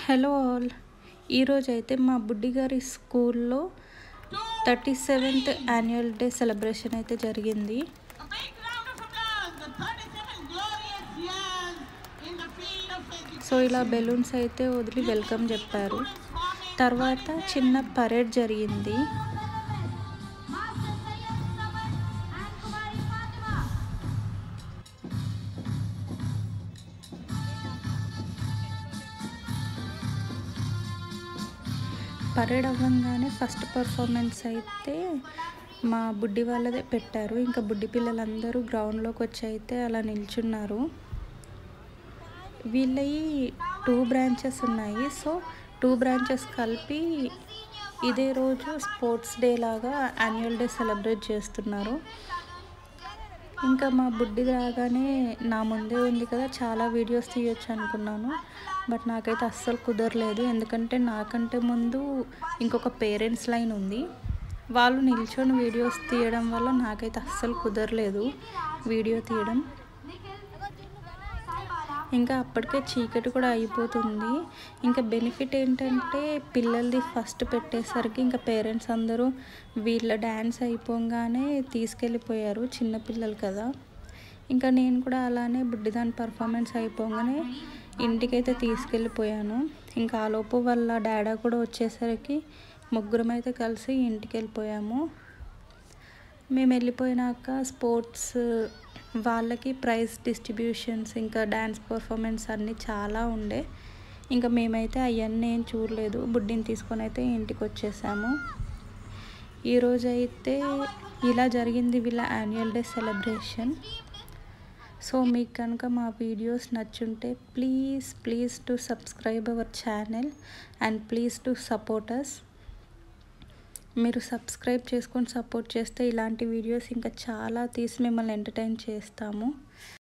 Hello all ఈరోజు అయితే మా బుడ్డి గారి స్కూల్లో thirty seventh annual day celebration అయితే జరిగింది A big round of applause. The 37 glorious years in the field of education. So ఇలా బెలూన్స్ అయితే వదిలి వెల్కమ్ చెప్పారు Transforming తర్వాత చిన్న పరేడ్ జరిగింది master Syed Samad and Kumari Fatima parade అవ్వగానే ఫస్ట్ పర్ఫార్మెన్స్ అయితే మా బుడ్డి వాళ్ళదే పెట్టారు ఇంకా బుడ్డి పిల్లలందరూ గ్రౌండ్లోకి వచ్చి అయితే అలా నిల్చున్నారు వీళ్ళవి టూ బ్రాంచెస్ ఉన్నాయి సో టూ బ్రాంచెస్ కలిపి ఇదే రోజు స్పోర్ట్స్ డే లాగా యాన్యువల్ డే సెలబ్రేట్ చేస్తున్నారు ఇంకా మా బుడ్డి రాగానే నా ముందే ఉంది కదా చాలా వీడియోస్ తీయొచ్చు అనుకున్నాను బట్ నాకైతే అస్సలు కుదరలేదు ఎందుకంటే నాకంటే ముందు ఇంకొక పేరెంట్స్ లైన్ ఉంది వాళ్ళు నిల్చొని వీడియోస్ తీయడం వల్ల నాకైతే అస్సలు కుదరలేదు వీడియో తీయడం ఇంకా అప్పటికే చీకటి కూడా అయిపోతుంది ఇంకా బెనిఫిట్ ఏంటంటే పిల్లలది ఫస్ట్ పెట్టేసరికి ఇంకా పేరెంట్స్ అందరూ వీళ్ళ డ్యాన్స్ అయిపోగానే తీసుకెళ్ళిపోయారు చిన్న పిల్లలు కదా ఇంకా నేను కూడా అలానే బుడ్డిదాని పర్ఫార్మెన్స్ అయిపోగానే ఇంటికైతే తీసుకెళ్ళిపోయాను ఇంకా ఆలోపు వాళ్ళ డాడా కూడా వచ్చేసరికి ముగ్గురం అయితే కలిసి ఇంటికి వెళ్ళిపోయాము మేము వెళ్ళిపోయినాక స్పోర్ట్స్ వాళ్ళకి ప్రైజ్ డిస్ట్రిబ్యూషన్స్ ఇంకా డ్యాన్స్ పర్ఫార్మెన్స్ అన్నీ చాలా ఉండే ఇంకా మేమైతే అవన్నీ ఏం చూడలేదు బుడ్డిని తీసుకొని అయితే ఇంటికి వచ్చేసాము ఈరోజు అయితే ఇలా జరిగింది వీళ్ళ యాన్యువల్ డే సెలబ్రేషన్ సో మీకు కనుక మా వీడియోస్ నచ్చుంటే please please to subscribe our channel and please to support us మీరు సబ్స్క్రైబ్ చేసుకొని సపోర్ట్ చేస్తే ఇలాంటి వీడియోస్ ఇంకా చాలా తీసి మిమ్మల్ని ఎంటర్టైన్ చేస్తాము